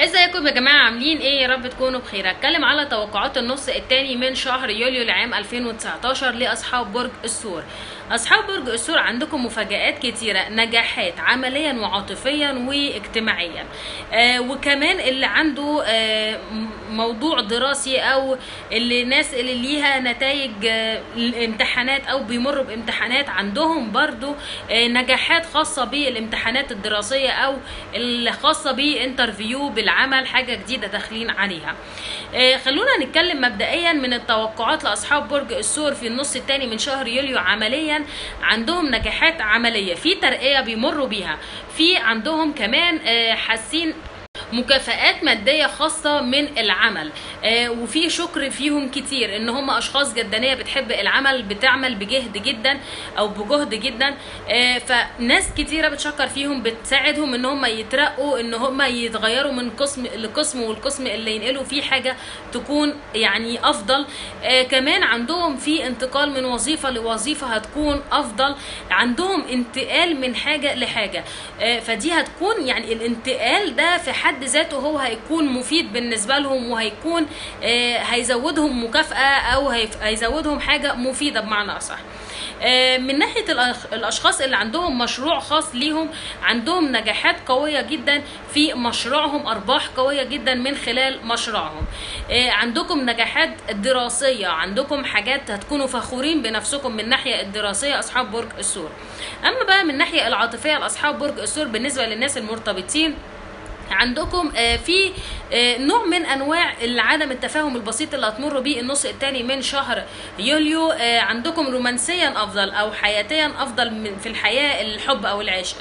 ازيكم يا جماعه عاملين ايه يا رب تكونوا بخير هتكلم على توقعات النص الثاني من شهر يوليو لعام 2019 لاصحاب برج الثور اصحاب برج الثور عندكم مفاجآت كتيره نجاحات عمليا وعاطفيا واجتماعيا آه وكمان اللي عنده آه موضوع دراسي او اللي ناس اللي ليها نتائج آه الامتحانات او بيمروا بامتحانات عندهم برضو آه نجاحات خاصه بالامتحانات الدراسيه او الخاصه بانترفيو بالعمل حاجه جديده داخلين عليها آه خلونا نتكلم مبدئيا من التوقعات لاصحاب برج الثور في النص الثاني من شهر يوليو عمليا عندهم نجاحات عمليه في ترقيه بيمروا بيها في عندهم كمان آه حاسين مكافآت مادية خاصة من العمل آه وفي شكر فيهم كتير ان هم اشخاص جدانية بتحب العمل بتعمل بجهد جدا او بجهد جدا آه فناس كتيرة بتشكر فيهم بتساعدهم ان هم يترقوا ان هم يتغيروا من قسم لقسم والقسم اللي ينقلوا فيه حاجة تكون يعني افضل آه كمان عندهم في انتقال من وظيفة لوظيفة هتكون افضل عندهم انتقال من حاجة لحاجة آه فدي هتكون يعني الانتقال ده في حد ذاته هو هيكون مفيد بالنسبه لهم وهيكون آه هيزودهم مكافاه او هيزودهم حاجه مفيده بمعنى اصح آه من ناحيه الاشخاص اللي عندهم مشروع خاص ليهم عندهم نجاحات قويه جدا في مشروعهم ارباح قويه جدا من خلال مشروعهم آه عندكم نجاحات دراسيه عندكم حاجات هتكونوا فخورين بنفسكم من الناحيه الدراسيه اصحاب برج الثور اما بقى من الناحيه العاطفيه لاصحاب برج الثور بالنسبه للناس المرتبطين عندكم في نوع من انواع عدم التفاهم البسيط اللي هتمر بيه النص الثاني من شهر يوليو عندكم رومانسيا افضل او حياتيا افضل في الحياه الحب او العشق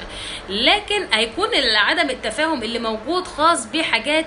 لكن هيكون عدم التفاهم اللي موجود خاص بحاجات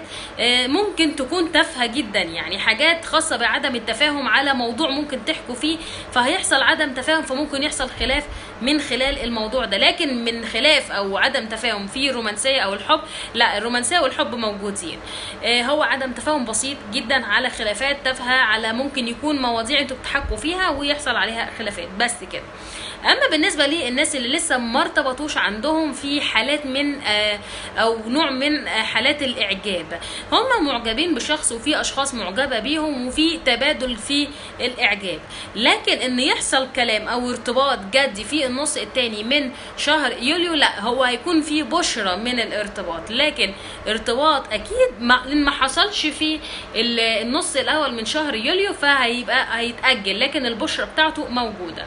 ممكن تكون تافهه جدا يعني حاجات خاصه بعدم التفاهم على موضوع ممكن تحكوا فيه فهيحصل عدم تفاهم فممكن يحصل خلاف من خلال الموضوع ده لكن من خلاف او عدم تفاهم في رومانسيه او الحب لا الرومانسيه والحب موجودين آه هو عدم تفاهم بسيط جدا على خلافات تافهه على ممكن يكون مواضيع انتوا بتحكوا فيها ويحصل عليها خلافات بس كده اما بالنسبه للناس اللي لسه ما ارتبطوش عندهم في حالات من آه او نوع من آه حالات الاعجاب هم معجبين بشخص وفي اشخاص معجبه بيهم وفي تبادل في الاعجاب لكن ان يحصل كلام او ارتباط جدي في النص الثاني من شهر يوليو لا هو هيكون في بشرة من الارتباط لكن ارتباط اكيد ما, ما حصلش في النص الاول من شهر يوليو فهيبقى هيتاجل لكن البشرة بتاعته موجوده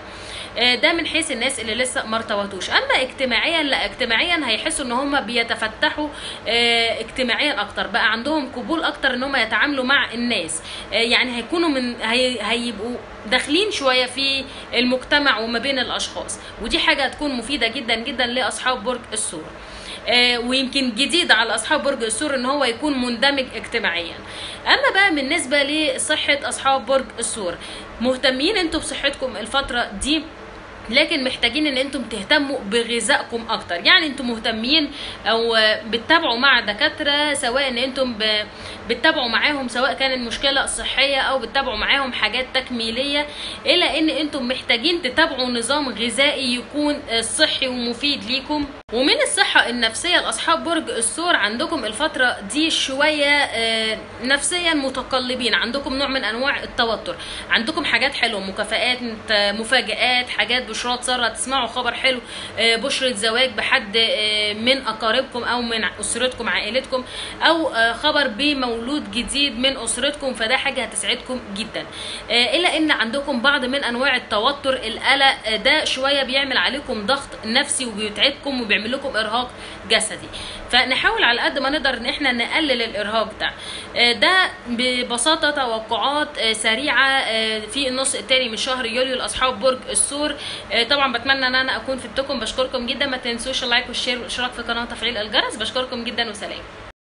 ده من حيث الناس اللي لسه ما ارتبطوش اما اجتماعيا لا اجتماعيا هيحسوا ان هم بيتفتحوا اه اجتماعيا اكتر بقى عندهم قبول اكتر ان هم يتعاملوا مع الناس اه يعني هيكونوا من هي هيبقوا داخلين شويه في المجتمع وما بين الاشخاص ودي حاجه هتكون مفيده جدا جدا لاصحاب برج الثور آه ويمكن جديد على اصحاب برج الثور ان هو يكون مندمج اجتماعيا اما بقى بالنسبه لصحه اصحاب برج الثور مهتمين انتوا بصحتكم الفتره دي لكن محتاجين ان انتم تهتموا بغذائكم اكتر يعني انتم مهتمين او بتتابعوا مع دكاتره سواء ان انتم بتتابعوا معاهم سواء كانت مشكله صحيه او بتتابعوا معاهم حاجات تكميليه الا ان انتم محتاجين تتابعوا نظام غذائي يكون صحي ومفيد ليكم ومن الصحه النفسيه لاصحاب برج الثور عندكم الفتره دي شويه نفسيا متقلبين عندكم نوع من انواع التوتر عندكم حاجات حلوه مكافآت مفاجآت حاجات بشرات ساره تسمعوا خبر حلو بشره زواج بحد من اقاربكم او من اسرتكم عائلتكم او خبر بمولود جديد من اسرتكم فده حاجه هتسعدكم جدا الا ان عندكم بعض من انواع التوتر القلق ده شويه بيعمل عليكم ضغط نفسي وبيتعبكم وبيعمل لكم ارهاق جسدي فنحاول على قد ما نقدر ان احنا نقلل الارهاق ده ده ببساطه توقعات سريعه في النص الثاني من شهر يوليو لاصحاب برج الثور طبعا بتمنى ان انا اكون فدتكم بشكركم جدا ما تنسوش اللايك والشير والاشتراك في القناه وتفعيل الجرس بشكركم جدا وسلام